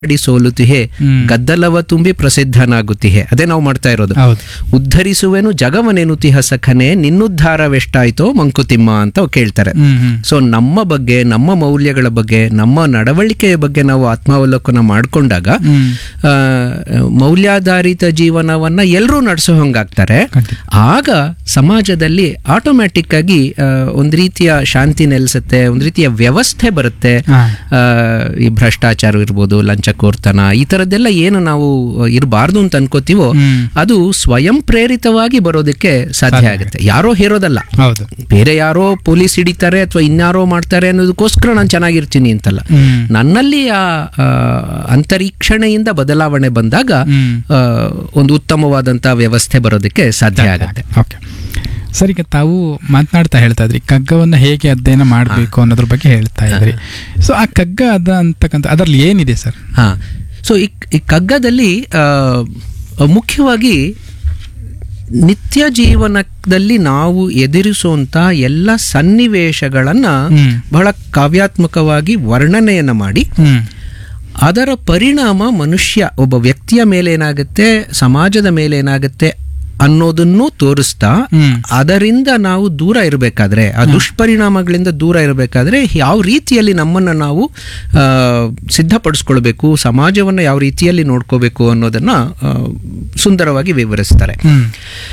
D ಸೋಲುತಿಹೆ ಹ್ಮ್. ಗದ್ದಲವ ತುಂಬಿ ಪ್ರಸಿದ್ಧನಾಗುತ್ತಿಹೆ ಅದೇ ನಾವು ಮಾಡ್ತಾ ಇರೋದು ಹೌದು ಉದ್ಧರಿಸುವೆನು ಜಗವನೆನುತಿಹ ಸಖನೆ ನಿನ್ನುದ್ಧಾರವೆಷ್ಟಾಯ್ತೋ ಮಂಕುತಿಮ್ಮ ಅಂತ ಕೇಳ್ತಾರೆ ಹ್ಮ್ ಹ್ಮ್ ಸೊ ನಮ್ಮ ಬಗ್ಗೆ ನಮ್ಮ ಮೌಲ್ಯಗಳ ಬಗ್ಗೆ ನಮ್ಮ ನಡವಳಿಕೆಯ ಬಗ್ಗೆ ನಾವು ಆತ್ಮಾವಲೋಕನ ಮಾಡಿಕೊಂಡಾಗ ಹ್ಮ್ ಆ, ಮೌಲ್ಯಾಧಾರಿತ ಜೀವನವನ್ನ ಎಲ್ಲರೂ ನಡೆಸೋ ಹಂಗಾಗ್ತಾರೆ ಖಂಡಿತ. ಆಗ ಸಮಾಜದಲ್ಲಿ ಆಟೋಮ್ಯಾಟಿಕ್ ಆಗಿ ಆ, ಒಂದ್ ರೀತಿಯ ಶಾಂತಿ ನೆಲೆಸುತ್ತೆ ಒಂದ್ ರೀತಿಯ ವ್ಯವಸ್ಥೆ ಬರುತ್ತೆ ಹಾ. ಆ, ಈ ಭ್ರಷ್ಟಾಚಾರ ಇರ್ಬೋದು ಲಂಚಕೋರ್ತನ ಈ ತರದ್ದೆಲ್ಲ ಏನು ನಾವು ಇರಬಾರ್ದು ಅಂತ ಅನ್ಕೋತೀವೋ ಹ್ಮ್. ಅದು ಸ್ವಯಂ ಪ್ರೇರಿತವಾಗಿ ಬರೋದಕ್ಕೆ ಸಾಧ್ಯ ಆಗುತ್ತೆ ಯಾರೋ ಹೇರೋದಲ್ಲ ಹೌದು ಬೇರೆ ಯಾರೋ ಪೊಲೀಸ್ ಹಿಡಿತಾರೆ ಅಥವಾ ಇನ್ಯಾರೋ ಮಾಡ್ತಾರೆ ಅನ್ನೋದಕ್ಕೋಸ್ಕರ ನಾನು ಚೆನ್ನಾಗಿರ್ತೀನಿ ಅಂತಲ್ಲ ಹ್ಮ್ ನನ್ನಲ್ಲಿ ಆ ಆ, ಅಂತರೀಕ್ಷಣೆಯಿಂದ ಬದಲಾವಣೆ ಬಂದಾಗ ಹ್ಮ್ ಆ, ಒಂದು ಉತ್ತಮವಾದಂತ ವ್ಯವಸ್ಥೆ ಬರೋದಕ್ಕೆ ಸಾಧ್ಯ ಆಗುತ್ತೆ ಓಕೆ ಸರ್ ಈಗ ತಾವು ಮಾತನಾಡ್ತಾ ಹೇಳ್ತಾ ಇದ್ರಿ ಕಗ್ಗವನ್ನು ಹೇಗೆ ಅಧ್ಯಯನ ಮಾಡಬೇಕು ಅನ್ನೋದ್ರ ಬಗ್ಗೆ ಹೇಳ್ತಾ ಇದ್ರಿ ಸೊ ಆ ಕಗ್ಗ ಅದ ಅಂತಕ್ಕಂಥ ಅದರಲ್ಲಿ ಏನಿದೆ ಸರ್ ಹಾ ಸೊ ಈ ಈ ಕಗ್ಗದಲ್ಲಿ ಆ, ಮುಖ್ಯವಾಗಿ ನಿತ್ಯ ಜೀವನದಲ್ಲಿ ನಾವು ಎದುರಿಸುವಂತ ಎಲ್ಲ ಸನ್ನಿವೇಶಗಳನ್ನ ಹ್ಮ್. ಬಹಳ ಕಾವ್ಯಾತ್ಮಕವಾಗಿ ವರ್ಣನೆಯನ್ನ ಮಾಡಿ ಹ್ಮ್ ಅದರ ಪರಿಣಾಮ ಮನುಷ್ಯ ಒಬ್ಬ ವ್ಯಕ್ತಿಯ ಮೇಲೆ ಏನಾಗುತ್ತೆ ಸಮಾಜದ ಮೇಲೆ ಏನಾಗುತ್ತೆ ಅನ್ನೋದನ್ನು ತೋರಿಸ್ತಾ ಹ್ಮ್ ಅದರಿಂದ ನಾವು ದೂರ ಇರಬೇಕಾದ್ರೆ ಆ ದುಷ್ಪರಿಣಾಮಗಳಿಂದ ದೂರ ಇರಬೇಕಾದ್ರೆ ಯಾವ ರೀತಿಯಲ್ಲಿ ನಮ್ಮನ್ನು ನಾವು ಆ, ಸಿದ್ಧಪಡಿಸ್ಕೊಳ್ಬೇಕು ಸಮಾಜವನ್ನು ಯಾವ ರೀತಿಯಲ್ಲಿ ನೋಡ್ಕೋಬೇಕು ಅನ್ನೋದನ್ನ ಆ, ಸುಂದರವಾಗಿ ವಿವರಿಸ್ತಾರೆ ಹ್ಮ್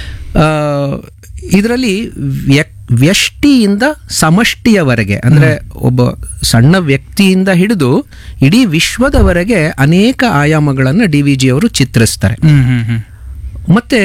ಇದರಲ್ಲಿ ವ್ಯಷ್ಟಿಯಿಂದ ಸಮಷ್ಟಿಯವರೆಗೆ ಅಂದ್ರೆ ಒಬ್ಬ ಸಣ್ಣ ವ್ಯಕ್ತಿಯಿಂದ ಹಿಡಿದು ಇಡೀ ವಿಶ್ವದವರೆಗೆ ಅನೇಕ ಆಯಾಮಗಳನ್ನು ಡಿ ವಿ ಜಿ ಅವರು ಚಿತ್ರಿಸ್ತಾರೆ ಹ್ಮ್ ಹ್ಮ್ ಹ್ಮ್ ಮತ್ತೆ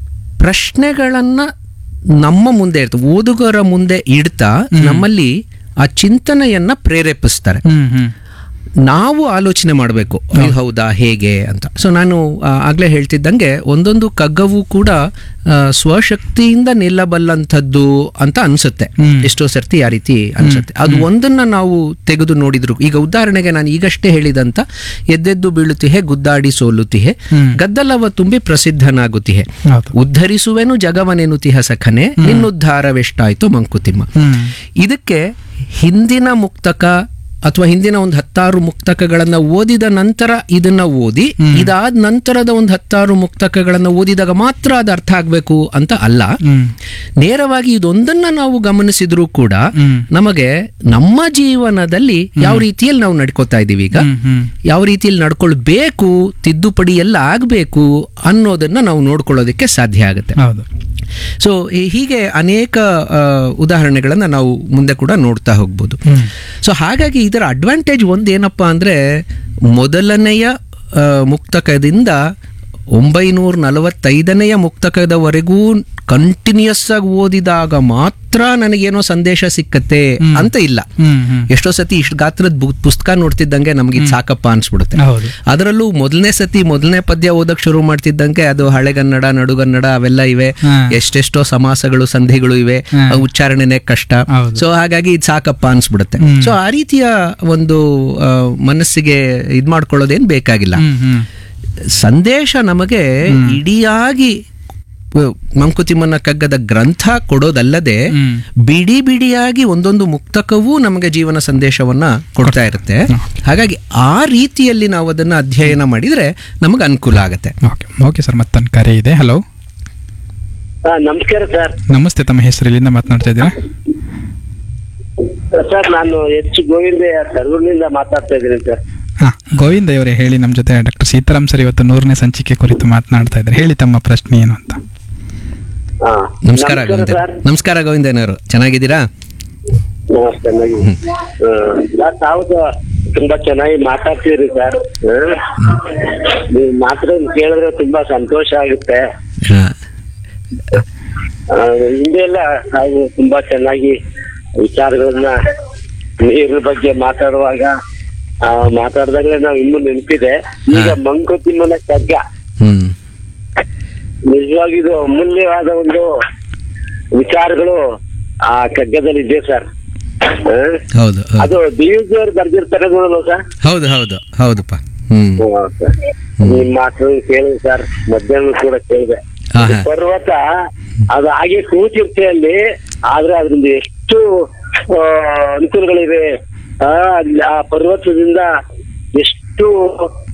ಪ್ರಶ್ನೆಗಳನ್ನ ನಮ್ಮ ಮುಂದೆ ಇರ್ತವೆ ಓದುಗರ ಮುಂದೆ ಇಡ್ತಾ ನಮ್ಮಲ್ಲಿ ಆ ಚಿಂತನೆಯನ್ನ ಪ್ರೇರೇಪಿಸ್ತಾರೆ ಹ್ಮ್ ಹ್ಮ್ ನಾವು ಆಲೋಚನೆ ಮಾಡಬೇಕು ಹೌದಾ ಹೇಗೆ ಅಂತ ಸೊ ನಾನು ಆ, ಆಗ್ಲೇ ಹೇಳ್ತಿದ್ದಂಗೆ ಒಂದೊಂದು ಕಗ್ಗವು ಕೂಡ ಆ, ಸ್ವಶಕ್ತಿಯಿಂದ ನಿಲ್ಲಬಲ್ಲಂಥದ್ದು ಅಂತ ಅನ್ಸುತ್ತೆ ಹ್ಮ್. ಎಷ್ಟೋ ಸರ್ತಿ ಆ ರೀತಿ ಅನ್ಸುತ್ತೆ ಅದು ಒಂದನ್ನ ನಾವು ತೆಗೆದು ನೋಡಿದ್ರು ಈಗ ಉದಾಹರಣೆಗೆ ನಾನು ಈಗಷ್ಟೇ ಹೇಳಿದಂತ ಎದ್ದೆದ್ದು ಬೀಳುತ್ತಿಹೆ ಗುದ್ದಾಡಿ ಸೋಲುತ್ತಿಹೆ ಹ್ಮ್. ಗದ್ದಲವ ತುಂಬಿ ಪ್ರಸಿದ್ಧನಾಗುತ್ತಿಹೆ ಹೌದು ಉದ್ಧರಿಸುವೆನು ಜಗವನೆನುತಿಹ ಸಖನೆ ನಿನ್ನುದ್ಧಾರವೆಷ್ಟಾಯ್ತು ಮಂಕುತಿಮ್ಮ ಹ್ಮ್ ಇದಕ್ಕೆ ಹಿಂದಿನ ಮುಕ್ತಕ ಅಥವಾ ಹಿಂದಿನ ಒಂದು ಹತ್ತಾರು ಮುಕ್ತಕಗಳನ್ನ ಓದಿದ ನಂತರ ಇದನ್ನ ಓದಿ ಇದಾದ ನಂತರದ ಒಂದು ಹತ್ತಾರು ಮುಕ್ತಕಗಳನ್ನ ಓದಿದಾಗ ಮಾತ್ರ ಅದು ಅರ್ಥ ಆಗ್ಬೇಕು ಅಂತ ಅಲ್ಲ ಹ್ಮ್ ನೇರವಾಗಿ ಇದೊಂದನ್ನ ನಾವು ಗಮನಿಸಿದ್ರೂ ಕೂಡ ಹ್ಮ್ ನಮಗೆ ನಮ್ಮ ಜೀವನದಲ್ಲಿ ಯಾವ ರೀತಿಯಲ್ಲಿ ನಾವು ನಡ್ಕೋತಾ ಇದೀವಿ ಈಗ ಹ್ಮ್ ಹ್ಮ್ ಯಾವ ರೀತಿಯಲ್ಲಿ ನಡ್ಕೊಳ್ಬೇಕು ತಿದ್ದುಪಡಿ ಎಲ್ಲ ಆಗ್ಬೇಕು ಅನ್ನೋದನ್ನ ನಾವು ನೋಡ್ಕೊಳ್ಳೋದಕ್ಕೆ ಸಾಧ್ಯ ಆಗುತ್ತೆ ಹೌದು ಸೊ ಹೀಗೆ ಅನೇಕ ಆ, ಉದಾಹರಣೆಗಳನ್ನ ನಾವು ಮುಂದೆ ಕೂಡ ನೋಡ್ತಾ ಹೋಗ್ಬೋದು ಹ್ಮ್ ಸೊ ಹಾಗಾಗಿ ಇದರ ಅಡ್ವಾಂಟೇಜ್ ಒಂದೇನಪ್ಪ ಅಂದ್ರೆ ಮೊದಲನೆಯ ಆ, ಮುಕ್ತಕದಿಂದ ಒಂಬೈನೂರ ನಲವತ್ತೈದನೆಯ ಮುಕ್ತಕದವರೆಗೂ ಕಂಟಿನ್ಯೂಸ್ ಆಗಿ ಓದಿದಾಗ ಮಾತ್ರ ನನಗೇನೋ ಸಂದೇಶ ಸಿಕ್ಕತ್ತೆ ಅಂತ ಇಲ್ಲ ಹ್ಮ್ ಹ್ಮ್ ಎಷ್ಟೋ ಸತಿ ಇಷ್ಟು ಗಾತ್ರದ ಬು- ಪುಸ್ತಕ ನೋಡ್ತಿದ್ದಂಗೆ ನಮ್ಗೆ ಇದು ಸಾಕಪ್ಪ ಅನ್ಸ್ಬಿಡುತ್ತೆ ಹೌದು ಅದರಲ್ಲೂ ಮೊದಲನೇ ಸತಿ ಮೊದಲನೇ ಪದ್ಯ ಓದಕ್ ಶುರು ಮಾಡ್ತಿದ್ದಂಗೆ ಅದು ಹಳೆಗನ್ನಡ ನಡುಗನ್ನಡ ಅವೆಲ್ಲ ಇವೆ ಹಾ. ಎಷ್ಟೆಷ್ಟೋ ಸಮಾಸಗಳು ಸಂಧಿಗಳು ಇವೆ ಹಾ. ಆ ಉಚ್ಚಾರಣೆನೇ ಕಷ್ಟ ಹೌದು. ಸೊ ಹಾಗಾಗಿ ಇದು ಸಾಕಪ್ಪ ಅನ್ಸ್ಬಿಡುತ್ತೆ ಹ್ಮ್. ಸೊ ಆ ರೀತಿಯ ಒಂದು ಆ, ಮನಸ್ಸಿಗೆ ಇದ್ ಮಾಡ್ಕೊಳ್ಳೋದೇನ್ ಬೇಕಾಗಿಲ್ಲ ಹ್ಮ್ ಹ್ಮ್ ಸಂದೇಶ ನಮಗೆ ಇಡಿಯಾಗಿ ಆ, ಮಂಕುತಿಮ್ಮನ ಕಗ್ಗದ ಗ್ರಂಥ ಕೊಡೋದಲ್ಲದೆ ಹ್ಮ್ ಬಿಡಿ ಬಿಡಿಯಾಗಿ ಒಂದೊಂದು ಮುಕ್ತಕವೂ ನಮಗೆ ಜೀವನ ಸಂದೇಶವನ್ನ ಕೊಡ್ತಾ ಇರುತ್ತೆ ಹಾಗಾಗಿ ಆ ರೀತಿಯಲ್ಲಿ ನಾವು ಅದನ್ನ ಅಧ್ಯಯನ ಮಾಡಿದ್ರೆ ನಮಗೆ ಅನುಕೂಲ ಆಗುತ್ತೆ ಓಕೆ ಓಕೆ ಸರ್ ಮತ್ತೊಂದು ಕರೆ ಇದೆ ಹಲೋ ಹಾ ನಮಸ್ಕಾರ ಸರ್ ನಮಸ್ತೆ ತಮ್ಮ ಹೆಸರು ಎಲ್ಲಿಂದ ಮಾತನಾಡ್ತಾ ಇದ್ದೀರಾ ಸರ್ ನಾನು ಎಚ್ ಗೋವಿಂದ ಸರ್ವರ್ನಿಂದ ಮಾತಾಡ್ತಾ ಇದ್ದೀನಿ ಸರ್ ಹಾ ಗೋವಿಂದ ಅವರೇ ಹೇಳಿ ನಮ್ಮ ಜೊತೆ ಡಾಕ್ಟರ್ ಸೀತಾರಾಮ್ ಸರ್ ಇವತ್ತು ನೂರನೇ ಸಂಚಿಕೆ ಕುರಿತು ಮಾತನಾಡ್ತಾ ಇದ್ದಾರೆ ಹೇಳಿ ತಮ್ಮ ಪ್ರಶ್ನೆ ಏನು ಅಂತ ಹಾ ನಮಸ್ಕಾರ ಗೋವಿಂದ ಸರ್ ನಮಸ್ಕಾರ ಗೋವಿಂದನವರು ಚೆನ್ನಾಗಿದ್ದೀರಾ ನಮಸ್ತೆ ಚೆನ್ನಾಗಿ ಸರ್ ತಾವು ತುಂಬಾ ಚೆನ್ನಾಗಿ ಮಾತಾಡ್ತೀರಿ ಸರ್ ನೀವು ಮಾತಾಡೋದು ಕೇಳಿದ್ರೆ ತುಂಬಾ ಸಂತೋಷ ಆಗುತ್ತೆ ಹಾ. ಆ, ಹಿಂದೆ ಎಲ್ಲ ನಾವು ತುಂಬಾ ಚೆನ್ನಾಗಿ ವಿಚಾರಗಳನ್ನ ನೀರಿನ ಬಗ್ಗೆ ಮಾತಾಡುವಾಗ ಆ, ಮಾತಾಡ್ದಾಗಲೇ ನಾವು ಇನ್ನೂ ನೆನಪಿದೆ ಈಗ ಹಾ. ಮಂಕುತಿಮ್ಮನ ಕಗ್ಗ ಹ್ಮ್ ನಿಜವಾಗಿ ಇದು ಅಮೂಲ್ಯವಾದ ಒಂದು ವಿಚಾರಗಳು ಆ ಕಗ್ಗದಲ್ಲಿ ಇದೆ ಸರ್ ಹೌದು ಹೌದು ಅದು ಡಿ ವಿ ಅವ್ರು ಬರ್ದಿರ್ತಾರೆ ನೋಡಲ್ಲ ಸರ್ ಹೌದು ಹೌದು ಹೌದಪ್ಪ ಹ್ಮ್ ಹ್ಮ್, ಸರ್. ನಿಮ್ ಮಾತು ಕೇಳಿದೆ ಸರ್ ಮಧ್ಯಾಹ್ನ ಕೂಡ ಕೇಳಿದೆ ಹಾ, ಹಾ. ಪರ್ವತ ಅದು ಹಾಗೆ ಕೂತಿರ್ತೆ ಅಲ್ಲಿ ಆದ್ರೆ ಅದ್ರಿಂದ ಎಷ್ಟು ಆ, ಅನುಕೂಲಗಳಿವೆ ಆ ಅಲ್ಲಿ ಆ ಪರ್ವತದಿಂದ ಎಷ್ಟು